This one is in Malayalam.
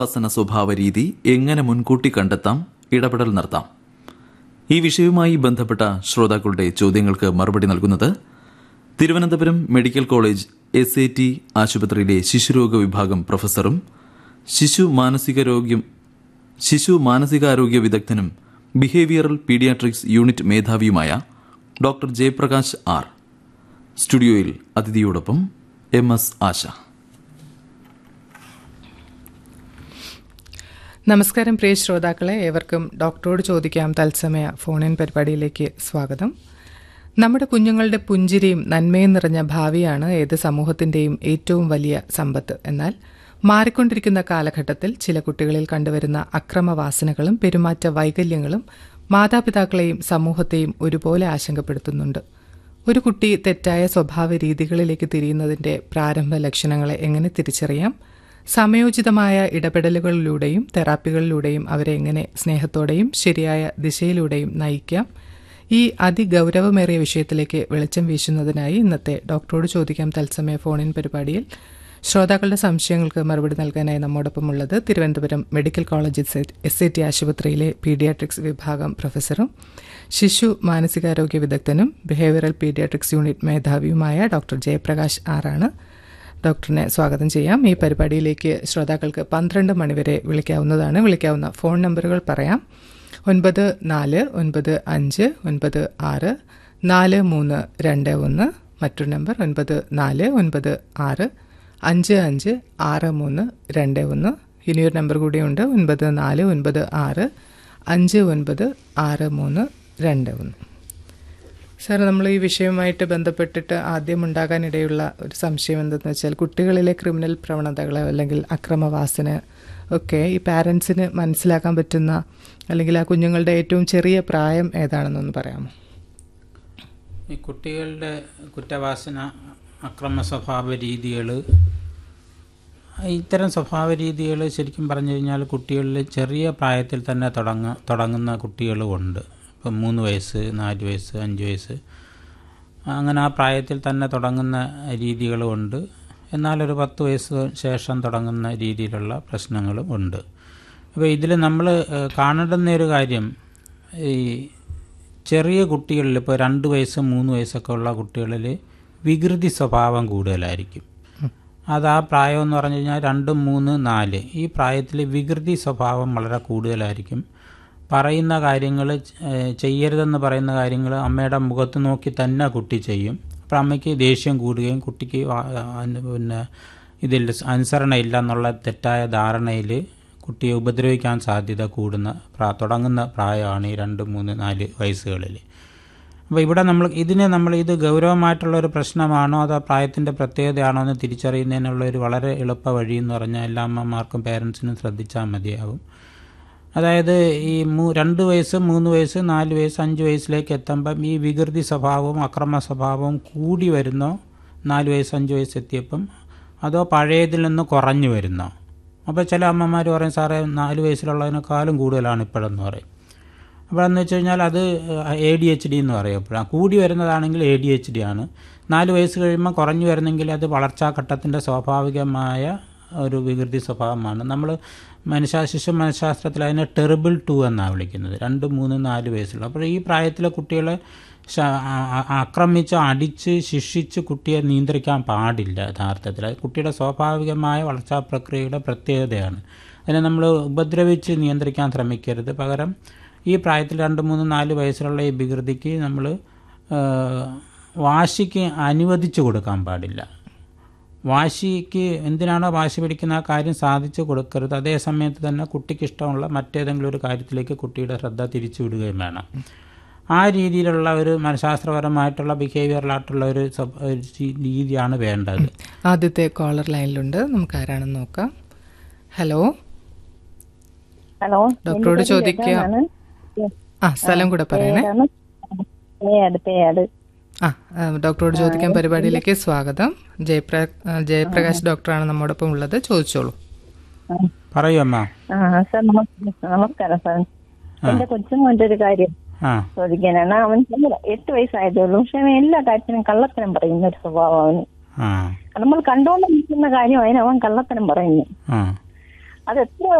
വസന സ്വഭാവ രീതി എങ്ങനെ മുൻകൂട്ടി കണ്ടെത്താം ഇടപെടൽ നടത്താം ഈ വിഷയവുമായി ബന്ധപ്പെട്ട ശ്രോതാക്കളുടെ ചോദ്യങ്ങൾക്ക് മറുപടി നൽകുന്നത് Thiruvananthapuram medical college S A T ആശുപത്രിയിലെ ശിശുരോഗ വിഭാഗം പ്രൊഫസറും ശിശു മാനസികരോഗ്യം ശിശു മാനസികാരോഗ്യ വിദഗ്ധനും ബിഹേവിയറൽ പീഡിയാട്രിക്സ് യൂണിറ്റ് മേധാവിയുമായ ഡോക്ടർ ജയപ്രകാശ് ആർ സ്റ്റുഡിയോയിൽ അതിഥിയോടൊപ്പം എം എസ് ആശ നമസ്കാരം പ്രിയ ശ്രോതാക്കളെ ഏവർക്കും ഡോക്ടറോട് ചോദിക്കാം തത്സമയ ഫോണിൻ പരിപാടിയിലേക്ക് സ്വാഗതം നമ്മുടെ കുഞ്ഞുങ്ങളുടെ പുഞ്ചിരിയും നന്മയും നിറഞ്ഞ ഭാവിയാണ് ഏത് സമൂഹത്തിന്റെയും ഏറ്റവും വലിയ സമ്പത്ത് എന്നാൽ മാറിക്കൊണ്ടിരിക്കുന്ന കാലഘട്ടത്തിൽ ചില കുട്ടികളിൽ കണ്ടുവരുന്ന അക്രമവാസനകളും പെരുമാറ്റ വൈകല്യങ്ങളും മാതാപിതാക്കളെയും സമൂഹത്തെയും ഒരുപോലെ ആശങ്കപ്പെടുത്തുന്നുണ്ട് ഒരു കുട്ടി തെറ്റായ സ്വഭാവ രീതികളിലേക്ക് തിരിയുന്നതിന്റെ പ്രാരംഭ ലക്ഷണങ്ങളെ എങ്ങനെ തിരിച്ചറിയാം സമയോചിതമായ ഇടപെടലുകളിലൂടെയും തെറാപ്പികളിലൂടെയും അവരെ എങ്ങനെ സ്നേഹത്തോടെയും ശരിയായ ദിശയിലൂടെയും നയിക്കാം ഈ അതിഗൗരവമേറിയ വിഷയത്തിലേക്ക് വെളിച്ചം വീശുന്നതിനായി ഇന്നത്തെ ഡോക്ടറോട് ചോദിക്കാം തത്സമയ ഫോണിൻ പരിപാടിയിൽ ശ്രോതാക്കളുടെ സംശയങ്ങൾക്ക് മറുപടി നൽകാനായി നമ്മോടൊപ്പമുള്ളത് Thiruvananthapuram medical college S A T ആശുപത്രിയിലെ പീഡിയാട്രിക്സ് വിഭാഗം പ്രൊഫസറും ശിശു മാനസികാരോഗ്യ വിദഗ്ധനും ബിഹേവിയറൽ പീഡിയാട്രിക്സ് യൂണിറ്റ് മേധാവിയുമായ ഡോക്ടർ ജയപ്രകാശ് ആറാണ് ഡോക്ടറിനെ സ്വാഗതം ചെയ്യാം ഈ പരിപാടിയിലേക്ക് ശ്രോതാക്കൾക്ക് പന്ത്രണ്ട് മണിവരെ വിളിക്കാവുന്നതാണ് വിളിക്കാവുന്ന ഫോൺ നമ്പറുകൾ പറയാം ഒൻപത് നാല് ഒൻപത് അഞ്ച് ഒൻപത് ആറ് നാല് മൂന്ന് രണ്ട് ഒന്ന് മറ്റൊരു നമ്പർ ഒൻപത് നാല് ഒൻപത് ആറ് അഞ്ച് അഞ്ച് ആറ് മൂന്ന് രണ്ട് ഒന്ന് ഇനിയൊരു നമ്പർ കൂടിയുണ്ട് ഒൻപത് നാല് ഒൻപത് ആറ് അഞ്ച് ഒൻപത് ആറ് മൂന്ന് രണ്ട് ഒന്ന് സാർ നമ്മൾ ഈ വിഷയവുമായിട്ട് ബന്ധപ്പെട്ടിട്ട് ആദ്യം ഉണ്ടാകാനിടയുള്ള ഒരു സംശയം എന്തെന്ന് വെച്ചാൽ കുട്ടികളിലെ ക്രിമിനൽ പ്രവണതകളോ അല്ലെങ്കിൽ അക്രമവാസന ഒക്കെ ഈ പാരൻസിന് മനസ്സിലാക്കാൻ പറ്റുന്ന അല്ലെങ്കിൽ ആ കുഞ്ഞുങ്ങളുടെ ഏറ്റവും ചെറിയ പ്രായം ഏതാണെന്നൊന്ന് പറയാമോ ഈ കുട്ടികളുടെ കുറ്റവാസന അക്രമ സ്വഭാവ രീതികൾ ഇത്തരം സ്വഭാവ രീതികൾ ശരിക്കും പറഞ്ഞു കഴിഞ്ഞാൽ കുട്ടികളിൽ ചെറിയ പ്രായത്തിൽ തന്നെ തുടങ്ങ തുടങ്ങുന്ന കുട്ടികളുമുണ്ട് ഇപ്പം മൂന്ന് വയസ്സ് നാല് വയസ്സ് അഞ്ച് വയസ്സ് അങ്ങനെ ആ പ്രായത്തിൽ തന്നെ തുടങ്ങുന്ന രീതികളുമുണ്ട് എന്നാൽ ഒരു പത്ത് വയസ്സ് ശേഷം തുടങ്ങുന്ന രീതിയിലുള്ള പ്രശ്നങ്ങളും ഉണ്ട് അപ്പോൾ ഇതിൽ നമ്മൾ കാണേണ്ടുന്ന ഒരു കാര്യം ഈ ചെറിയ കുട്ടികളിൽ ഇപ്പോൾ രണ്ട് വയസ്സ് മൂന്ന് വയസ്സൊക്കെ ഉള്ള കുട്ടികളിൽ വികൃതി സ്വഭാവം കൂടുതലായിരിക്കും അത് ആ പ്രായം എന്ന് പറഞ്ഞു കഴിഞ്ഞാൽ രണ്ട് മൂന്ന് നാല് ഈ പ്രായത്തിൽ വികൃതി സ്വഭാവം വളരെ കൂടുതലായിരിക്കും പറയുന്ന കാര്യങ്ങൾ ചെയ്യരുതെന്ന് പറയുന്ന കാര്യങ്ങൾ അമ്മയുടെ മുഖത്ത് നോക്കി തന്നെ കുട്ടി ചെയ്യും അപ്പം അമ്മയ്ക്ക് ദേഷ്യം കൂടുകയും കുട്ടിക്ക് പിന്നെ ഇതിൽ അനുസരണ ഇല്ല എന്നുള്ള തെറ്റായ ധാരണയിൽ കുട്ടിയെ ഉപദ്രവിക്കാൻ സാധ്യത കൂടുന്ന പ്രാ തുടങ്ങുന്ന പ്രായമാണ് ഈ രണ്ട് മൂന്ന് നാല് വയസ്സുകളിൽ അപ്പോൾ ഇവിടെ നമ്മൾ ഇതിനെ നമ്മൾ ഇത് ഗൗരവമായിട്ടുള്ള ഒരു പ്രശ്നമാണോ അതോ പ്രായത്തിൻ്റെ പ്രത്യേകതയാണോ എന്ന് തിരിച്ചറിയുന്നതിനുള്ള ഒരു വളരെ എളുപ്പ വഴി എന്ന് പറഞ്ഞാൽ എല്ലാ അമ്മമാർക്കും പേരൻസിനും ശ്രദ്ധിച്ചാൽ മതിയാവും അതായത് ഈ മൂ രണ്ട് വയസ്സ് മൂന്ന് വയസ്സ് നാല് വയസ്സ് അഞ്ച് വയസ്സിലേക്ക് എത്തുമ്പം ഈ വികൃതി സ്വഭാവവും അക്രമ സ്വഭാവവും കൂടി വരുന്നോ നാല് വയസ്സ് അഞ്ച് വയസ്സ് എത്തിയപ്പം അതോ പഴയതിൽ നിന്ന് കുറഞ്ഞു വരുന്നോ അപ്പോൾ ചില അമ്മമാർ പറയും സാറേ നാല് വയസ്സിലുള്ളതിനേക്കാളും കൂടുതലാണ് ഇപ്പോഴെന്ന് പറയും അപ്പോഴെന്ന് വെച്ച് കഴിഞ്ഞാൽ അത് എ ഡി എച്ച് ഡി എന്ന് പറയും എപ്പോഴാണ് കൂടി വരുന്നതാണെങ്കിൽ എ ഡി എച്ച് ഡി ആണ് നാല് വയസ്സ് കഴിയുമ്പോൾ കുറഞ്ഞു വരുന്നെങ്കിൽ അത് വളർച്ചാഘട്ടത്തിൻ്റെ സ്വാഭാവികമായ ഒരു വികൃതി സ്വഭാവമാണ് നമ്മൾ മനുഷ്യ ശിശു മനഃശാസ്ത്രത്തിൽ അതിനെ ടെറിബിൾ ടു എന്നാണ് വിളിക്കുന്നത് രണ്ട് മൂന്ന് നാല് വയസ്സുള്ള അപ്പോൾ ഈ പ്രായത്തിലെ കുട്ടികളെ ആക്രമിച്ച് അടിച്ച് ശിക്ഷിച്ച് കുട്ടിയെ നിയന്ത്രിക്കാൻ പാടില്ല യഥാർത്ഥത്തിൽ അത് കുട്ടിയുടെ സ്വാഭാവികമായ വളർച്ചാ പ്രക്രിയയുടെ പ്രത്യേകതയാണ് അതിനെ നമ്മൾ ഉപദ്രവിച്ച് നിയന്ത്രിക്കാൻ ശ്രമിക്കരുത് പകരം ഈ പ്രായത്തിൽ രണ്ട് മൂന്ന് നാല് വയസ്സിലുള്ള ഈ വികൃതിക്ക് നമ്മൾ വാശിക്ക് അനുവദിച്ചു കൊടുക്കാൻ പാടില്ല വാശിക്ക് എന്തിനാണോ വാശി പിടിക്കുന്ന ആ കാര്യം സാധിച്ചു കൊടുക്കരുത് അതേ സമയത്ത് തന്നെ കുട്ടിക്ക് ഇഷ്ടമുള്ള മറ്റേതെങ്കിലും ഒരു കാര്യത്തിലേക്ക് കുട്ടിയുടെ ശ്രദ്ധ തിരിച്ചു വിടുകയും വേണം ആ രീതിയിലുള്ള ഒരു മനഃശാസ്ത്രപരമായിട്ടുള്ള ബിഹേവിയറലായിട്ടുള്ള ഒരു രീതിയാണ് വേണ്ടത് ആദ്യത്തെ കോളർ ലൈനിലുണ്ട് നമുക്ക് ആരാണെന്ന് നോക്കാം ഹലോ ഹലോ ഡോക്ടറോട് ചോദിക്കാം ആ സ്ഥലം കൂടെ പറയണേ പേയാട് പേയാട് ആ ഡോക്ടറോട് ചോദിക്കാൻ പരിപാടിയിലേക്ക് സ്വാഗതം ജയപ്ര ജയപ്രകാശ് ഡോക്ടറാണ് നമ്മോടൊപ്പം ഉള്ളത് ചോദിച്ചോളൂ പറയൂ അമ്മ ആ സാർ നമസ്കാരം സാർ എന്റെ കൊച്ചുമോന്റെ ഒരു കാര്യം ആ ചോദിക്കാനാണ് അവൻ ചെറുതാ, എട്ട് വയസ്സായതേ ഉള്ളൂ പക്ഷെ അവൻ എല്ലാ കാര്യത്തിനും കള്ളത്തരം പറയുന്ന ഒരു സ്വഭാവം അവന് ആ നമ്മൾ കണ്ടുകൊണ്ട് നിൽക്കുന്ന കാര്യം അതിന് അവൻ കള്ളത്തരം പറയുന്നു ആ അത് എത്ര